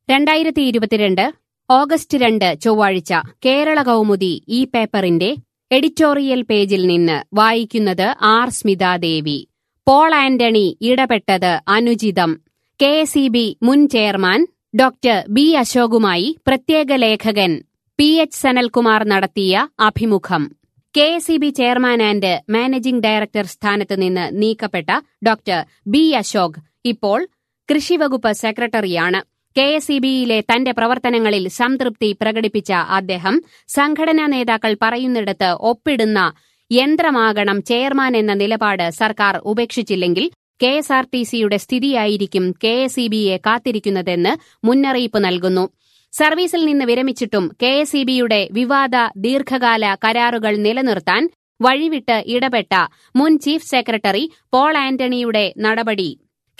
രണ്ടായിരത്തി ഇരുപത്തിരണ്ട് ഓഗസ്റ്റ് രണ്ട് ചൊവ്വാഴ്ച കേരള കൗമുദി ഈ പേപ്പറിന്റെ എഡിറ്റോറിയൽ പേജിൽ നിന്ന് വായിക്കുന്നത് ആർ സ്മിതാദേവി പോൾ ആന്റണി ഇടപെട്ടത് അനുചിതം കെ എസ് ഇ ബി മുൻ ചെയർമാൻ ഡോക്ടർ ബി അശോകുമായി പ്രത്യേക ലേഖകൻ പി എച്ച് സനൽകുമാർ നടത്തിയ അഭിമുഖം K S E B chairman and managing director സ്ഥാനത്ത് നിന്ന് നീക്കപ്പെട്ട ഡോക്ടർ ബി അശോക് ഇപ്പോൾ കൃഷിവകുപ്പ് സെക്രട്ടറിയാണ് കെ എസ് ഇ ബിയിലെ തന്റെ പ്രവർത്തനങ്ങളിൽ സംതൃപ്തി പ്രകടിപ്പിച്ച അദ്ദേഹം സംഘടനാ നേതാക്കൾ പറയുന്നിടത്ത് ഒപ്പിടുന്ന യന്ത്രമാകണം ചെയർമാൻ എന്ന നിലപാട് സർക്കാർ ഉപേക്ഷിച്ചില്ലെങ്കിൽ കെ എസ് ആർ ടി സിയുടെ സ്ഥിതിയായിരിക്കും കെ എസ് ഇ ബിയെ കാത്തിരിക്കുന്നതെന്ന് മുന്നറിയിപ്പ് നൽകുന്നു സർവീസിൽ നിന്ന് വിരമിച്ചിട്ടും കെ എസ് ഇ ബിയുടെ വിവാദ ദീർഘകാല കരാറുകൾ നിലനിർത്താൻ വഴിവിട്ട് ഇടപെട്ട മുൻ ചീഫ് സെക്രട്ടറി പോൾ ആന്റണിയുടെ നടപടി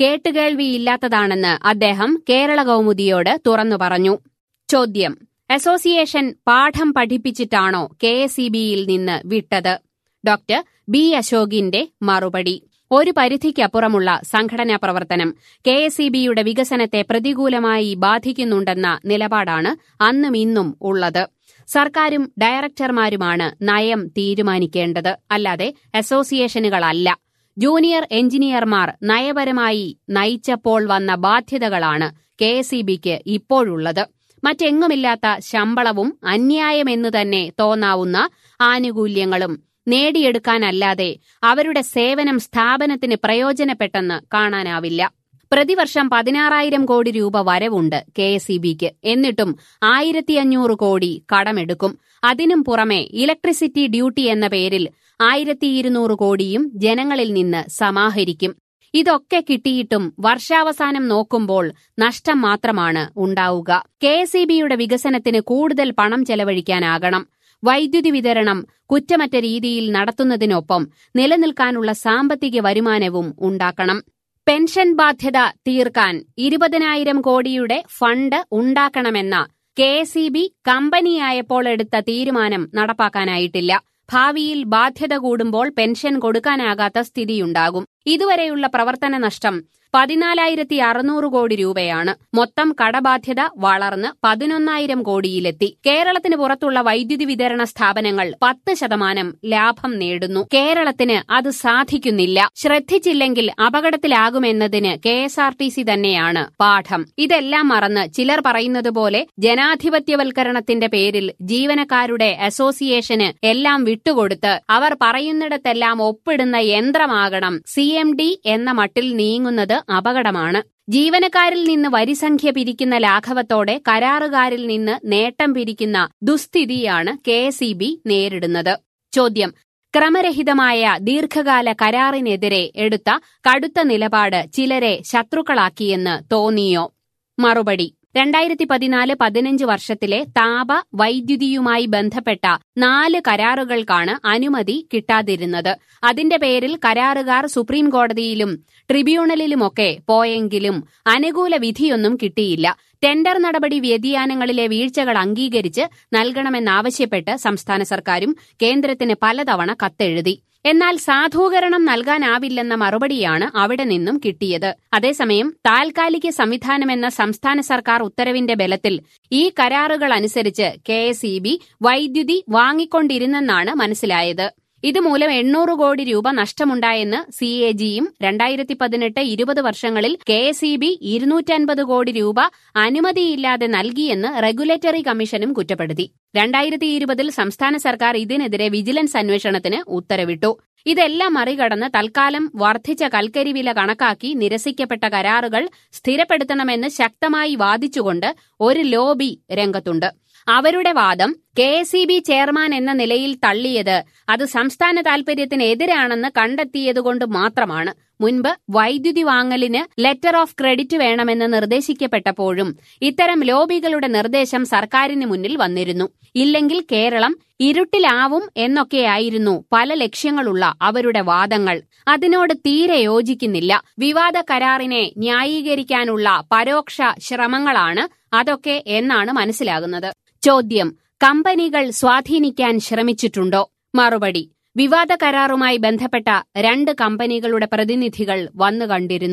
കേട്ടുകേൾവിയില്ലാത്തതാണെന്ന് അദ്ദേഹം കേരള കൗമുദിയോട് തുറന്നു പറഞ്ഞു ചോദ്യം അസോസിയേഷൻ പാഠം പഠിപ്പിച്ചിട്ടാണോ കെ എസ് ഇ ബിയിൽ നിന്ന് വിട്ടത് ഡോക്ടർ ബി അശോകിന്റെ മറുപടി ഒരു പരിധിക്കപ്പുറമുള്ള സംഘടനാ പ്രവർത്തനം കെ എസ് ഇ ബിയുടെ വികസനത്തെ പ്രതികൂലമായി ബാധിക്കുന്നുണ്ടെന്ന നിലപാടാണ് അന്നും ഇന്നും ഉള്ളത് സർക്കാരും ഡയറക്ടർമാരുമാണ് നയം തീരുമാനിക്കേണ്ടത് അല്ലാതെ അസോസിയേഷനുകളല്ല ജൂനിയർ എഞ്ചിനീയർമാർ നയപരമായി നയിച്ചപ്പോൾ വന്ന ബാധ്യതകളാണ് കെ എസ് ഇ ബിക്ക് ഇപ്പോഴുള്ളത് മറ്റെങ്ങുമില്ലാത്ത ശമ്പളവും അന്യായമെന്നു തന്നെ തോന്നാവുന്ന ആനുകൂല്യങ്ങളും നേടിയെടുക്കാനല്ലാതെ അവരുടെ സേവനം സ്ഥാപനത്തിന് പ്രയോജനപ്പെട്ടെന്ന് കാണാനാവില്ല പ്രതിവർഷം പതിനാറായിരം കോടി രൂപ വരവുണ്ട് കെ എസ് ഇ ബിക്ക് എന്നിട്ടും ആയിരത്തി അഞ്ഞൂറ് കോടി കടമെടുക്കും അതിനും പുറമെ ഇലക്ട്രിസിറ്റി ഡ്യൂട്ടി എന്ന പേരിൽ ആയിരത്തി ഇരുന്നൂറ് കോടിയും ജനങ്ങളിൽ നിന്ന് സമാഹരിക്കും ഇതൊക്കെ കിട്ടിയിട്ടും വർഷാവസാനം നോക്കുമ്പോൾ നഷ്ടം മാത്രമാണ് ഉണ്ടാവുക കെ എസ് ഇ ബിയുടെ വികസനത്തിന് കൂടുതൽ പണം ചെലവഴിക്കാനാകണം വൈദ്യുതി വിതരണം കുറ്റമറ്റ രീതിയിൽ നടത്തുന്നതിനൊപ്പം നിലനിൽക്കാനുള്ള സാമ്പത്തിക വരുമാനവും ഉണ്ടാക്കണം പെൻഷൻ ബാധ്യത തീർക്കാൻ ഇരുപതിനായിരം കോടിയുടെ ഫണ്ട് ഉണ്ടാക്കണമെന്ന കെ എസ് ഇ ബി കമ്പനിയായപ്പോൾ എടുത്ത തീരുമാനം നടപ്പാക്കാനായിട്ടില്ല ഭാവിയിൽ ബാധ്യത കൂടുമ്പോൾ പെൻഷൻ കൊടുക്കാനാകാത്ത സ്ഥിതിയുണ്ടാകും ഇതുവരെയുള്ള പ്രവർത്തന നഷ്ടം പതിനാലായിരത്തി അറുന്നൂറ് കോടി രൂപയാണ് മൊത്തം കടബാധ്യത വളർന്ന് പതിനൊന്നായിരം കോടിയിലെത്തി കേരളത്തിന് പുറത്തുള്ള വൈദ്യുതി വിതരണ സ്ഥാപനങ്ങൾ പത്ത് ശതമാനം ലാഭം നേടുന്നു കേരളത്തിന് അത് സാധിക്കുന്നില്ല ശ്രദ്ധിച്ചില്ലെങ്കിൽ അപകടത്തിലാകുമെന്നതിന് K S R T C തന്നെയാണ് പാഠം ഇതെല്ലാം മറന്ന് ചിലർ പറയുന്നത് പോലെ ജനാധിപത്യവൽക്കരണത്തിന്റെ പേരിൽ ജീവനക്കാരുടെ അസോസിയേഷന് എല്ലാം വിട്ടുകൊടുത്ത് അവർ പറയുന്നിടത്തെല്ലാം ഒപ്പിടുന്ന യന്ത്രമാകണം സി എം ഡി എന്ന മട്ടിൽ നീങ്ങുന്നത് അപകടമാണ് ജീവനക്കാരിൽ നിന്ന് വരിസംഖ്യ പിരിക്കുന്ന ലാഘവത്തോടെ കരാറുകാരിൽ നിന്ന് നേട്ടം പിരിക്കുന്ന ദുസ്ഥിതിയാണ് കെ എസ് ഇ ബി നേരിടുന്നത് ചോദ്യം ക്രമരഹിതമായ ദീർഘകാല കരാറിനെതിരെ എടുത്ത കടുത്ത നിലപാട് ചിലരെ ശത്രുക്കളാക്കിയെന്ന് തോന്നിയോ മറുപടി രണ്ടായിരത്തി പതിനാല് പതിനഞ്ച് വർഷത്തിലെ താപ വൈദ്യുതിയുമായി ബന്ധപ്പെട്ട നാല് കരാറുകൾക്കാണ് അനുമതി കിട്ടാതിരുന്നത് അതിന്റെ പേരിൽ കരാറുകാർ സുപ്രീം കോടതിയിലും ട്രിബ്യൂണലിലുമൊക്കെ പോയെങ്കിലും അനുകൂല വിധിയൊന്നും കിട്ടിയില്ല ടെൻഡർ നടപടി വ്യതിയാനങ്ങളിലെ വീഴ്ചകൾ അംഗീകരിച്ച് നൽകണമെന്നാവശ്യപ്പെട്ട് സംസ്ഥാന സർക്കാരും കേന്ദ്രത്തിന് പലതവണ കത്തെഴുതി എന്നാൽ സാധൂകരണം നൽകാനാവില്ലെന്ന മറുപടിയാണ് അവിടെ നിന്നും കിട്ടിയത് അതേസമയം താൽക്കാലിക സംവിധാനമെന്ന സംസ്ഥാന സർക്കാർ ഉത്തരവിന്റെ ബലത്തിൽ ഈ കരാറുകൾ അനുസരിച്ച് കെ വൈദ്യുതി വാങ്ങിക്കൊണ്ടിരുന്നെന്നാണ് മനസ്സിലായത് ഇതുമൂലം എണ്ണൂറ് കോടി രൂപ നഷ്ടമുണ്ടായെന്ന് സി എ ജിയും രണ്ടായിരത്തി പതിനെട്ട് ഇരുപത് വർഷങ്ങളിൽ കെ എസ് ഇ ബി ഇരുന്നൂറ്റൻപത് കോടി രൂപ അനുമതിയില്ലാതെ നൽകിയെന്ന് റെഗുലേറ്ററി കമ്മീഷനും കുറ്റപ്പെടുത്തി രണ്ടായിരത്തി ഇരുപതിൽ സംസ്ഥാന സർക്കാർ ഇതിനെതിരെ വിജിലൻസ് അന്വേഷണത്തിന് ഉത്തരവിട്ടു ഇതെല്ലാം മറികടന്ന് തൽക്കാലം വർദ്ധിച്ച കൽക്കരി വില കണക്കാക്കി നിരസിക്കപ്പെട്ട കരാറുകൾ സ്ഥിരപ്പെടുത്തണമെന്ന് ശക്തമായി വാദിച്ചുകൊണ്ട് ഒരു ലോബി രംഗത്തുണ്ട് അവരുടെ വാദം K S E B chairman എന്ന നിലയിൽ തള്ളിയത് അത് സംസ്ഥാന താൽപര്യത്തിന് എതിരാണെന്ന് കണ്ടെത്തിയതുകൊണ്ട് മാത്രമാണ് മുൻപ് വൈദ്യുതി വാങ്ങലിന് ലെറ്റർ ഓഫ് ക്രെഡിറ്റ് വേണമെന്ന് നിർദ്ദേശിക്കപ്പെട്ടപ്പോഴും ഇത്തരം ലോബികളുടെ നിർദ്ദേശം സർക്കാരിന് മുന്നിൽ വന്നിരുന്നു ഇല്ലെങ്കിൽ കേരളം ഇരുട്ടിലാവും എന്നൊക്കെയായിരുന്നു പല ലക്ഷ്യങ്ങളുള്ള അവരുടെ വാദങ്ങൾ അതിനോട് തീരെ യോജിക്കുന്നില്ല വിവാദ കരാറിനെ ന്യായീകരിക്കാനുള്ള പരോക്ഷ ശ്രമങ്ങളാണ് അതൊക്കെ എന്നാണ് മനസ്സിലാകുന്നത് ചോദ്യം കമ്പനികൾ സ്വാധീനിക്കാൻ ശ്രമിച്ചിട്ടുണ്ടോ മറുപടി വിവാദ കരാറുമായി ബന്ധപ്പെട്ട രണ്ട് കമ്പനികളുടെ പ്രതിനിധികൾ വന്നു കണ്ടിരുന്നു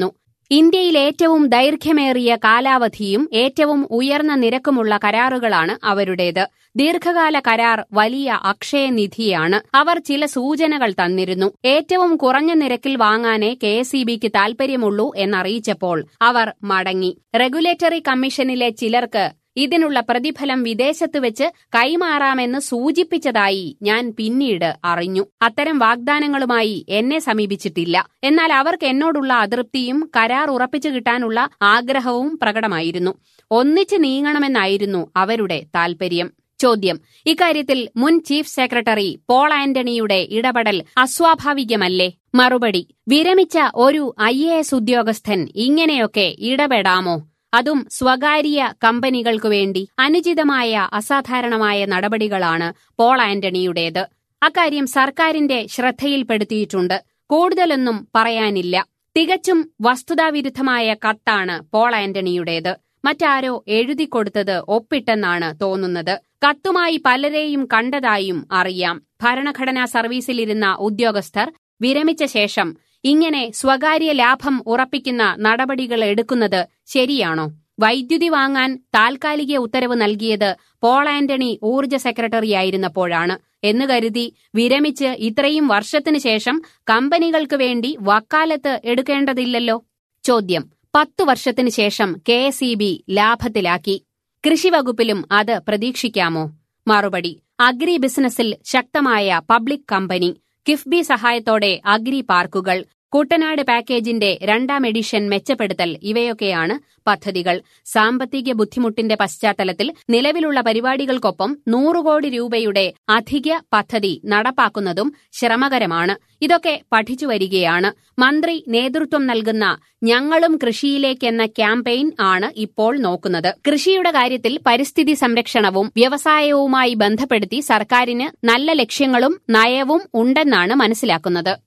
ഇന്ത്യയിൽ ഏറ്റവും ദൈർഘ്യമേറിയ കാലാവധിയും ഏറ്റവും ഉയർന്ന നിരക്കുമുള്ള കരാറുകളാണ് അവരുടേത് ദീർഘകാല കരാർ വലിയ അക്ഷയനിധിയാണ് അവർ ചില സൂചനകൾ തന്നിരുന്നു ഏറ്റവും കുറഞ്ഞ നിരക്കിൽ വാങ്ങാനേ കെ എസ് ഇ ബിക്ക് താൽപര്യമുള്ളൂ എന്നറിയിച്ചപ്പോൾ അവർ മടങ്ങി റെഗുലേറ്ററി കമ്മീഷനിലെ ചിലർക്ക് ഇതിനുള്ള പ്രതിഫലം വിദേശത്ത് വെച്ച് കൈമാറാമെന്ന് സൂചിപ്പിച്ചതായി ഞാൻ പിന്നീട് അറിഞ്ഞു അത്തരം വാഗ്ദാനങ്ങളുമായി എന്നെ സമീപിച്ചിട്ടില്ല എന്നാൽ അവർക്ക് എന്നോടുള്ള അതൃപ്തിയും കരാർ ഉറപ്പിച്ചു കിട്ടാനുള്ള ആഗ്രഹവും പ്രകടമായിരുന്നു ഒന്നിച്ച് നീങ്ങണമെന്നായിരുന്നു അവരുടെ താൽപര്യം ചോദ്യം ഇക്കാര്യത്തിൽ മുൻ ചീഫ് സെക്രട്ടറി പോൾ ആന്റണിയുടെ ഇടപെടൽ അസ്വാഭാവികമല്ലേ മറുപടി വിരമിച്ച ഒരു ഐ ഉദ്യോഗസ്ഥൻ ഇങ്ങനെയൊക്കെ ഇടപെടാമോ അതും സ്വകാര്യ കമ്പനികൾക്കു വേണ്ടി അനുചിതമായ അസാധാരണമായ നടപടികളാണ് പോൾ ആന്റണിയുടേത് അക്കാര്യം സർക്കാരിന്റെ ശ്രദ്ധയിൽപ്പെടുത്തിയിട്ടുണ്ട് കൂടുതലൊന്നും പറയാനില്ല തികച്ചും വസ്തുതാവിരുദ്ധമായ കത്താണ് പോൾ ആന്റണിയുടേത് മറ്റാരോ എഴുതിക്കൊടുത്തത് ഒപ്പിട്ടെന്നാണ് തോന്നുന്നത് കത്തുമായി പലരെയും കണ്ടതായും അറിയാം ഭരണഘടനാ സർവീസിലിരുന്ന ഉദ്യോഗസ്ഥർ വിരമിച്ച ശേഷം ഇങ്ങനെ സ്വകാര്യ ലാഭം ഉറപ്പിക്കുന്ന നടപടികൾ എടുക്കുന്നത് ശരിയാണോ വൈദ്യുതി വാങ്ങാൻ താൽക്കാലിക ഉത്തരവ് നൽകിയത് പോൾ ആന്റണി ഊർജ സെക്രട്ടറിയായിരുന്നപ്പോഴാണ് എന്ന് കരുതി വിരമിച്ച് ഇത്രയും വർഷത്തിനു ശേഷം കമ്പനികൾക്ക് വേണ്ടി വക്കാലത്ത് എടുക്കേണ്ടതില്ലല്ലോ ചോദ്യം പത്തു വർഷത്തിനു ശേഷം കെ എസ് ഇ ബി ലാഭത്തിലാക്കി കൃഷിവകുപ്പിലും അത് പ്രതീക്ഷിക്കാമോ മറുപടി അഗ്രി ബിസിനസ്സിൽ ശക്തമായ പബ്ലിക് കമ്പനി കിഫ്ബി സഹായത്തോടെ അഗ്രി പാർക്കുകൾ കുട്ടനാട് പാക്കേജിന്റെ രണ്ടാം എഡിഷൻ മെച്ചപ്പെടുത്തൽ ഇവയൊക്കെയാണ് പദ്ധതികൾ സാമ്പത്തിക ബുദ്ധിമുട്ടിന്റെ പശ്ചാത്തലത്തിൽ നിലവിലുള്ള പരിപാടികൾക്കൊപ്പം നൂറ് കോടി രൂപയുടെ അധിക പദ്ധതി നടപ്പാക്കുന്നതും ശ്രമകരമാണ് ഇതൊക്കെ പഠിച്ചു വരികയാണ് മന്ത്രി നേതൃത്വം നൽകുന്ന ഞങ്ങളും കൃഷിയിലേക്കെന്ന ക്യാമ്പയിൻ ആണ് ഇപ്പോൾ നോക്കുന്നത് കൃഷിയുടെ കാര്യത്തിൽ പരിസ്ഥിതി സംരക്ഷണവും വ്യവസായവുമായി ബന്ധപ്പെടുത്തി സർക്കാരിന് നല്ല ലക്ഷ്യങ്ങളും നയവും ഉണ്ടെന്നാണ് മനസ്സിലാക്കുന്നത്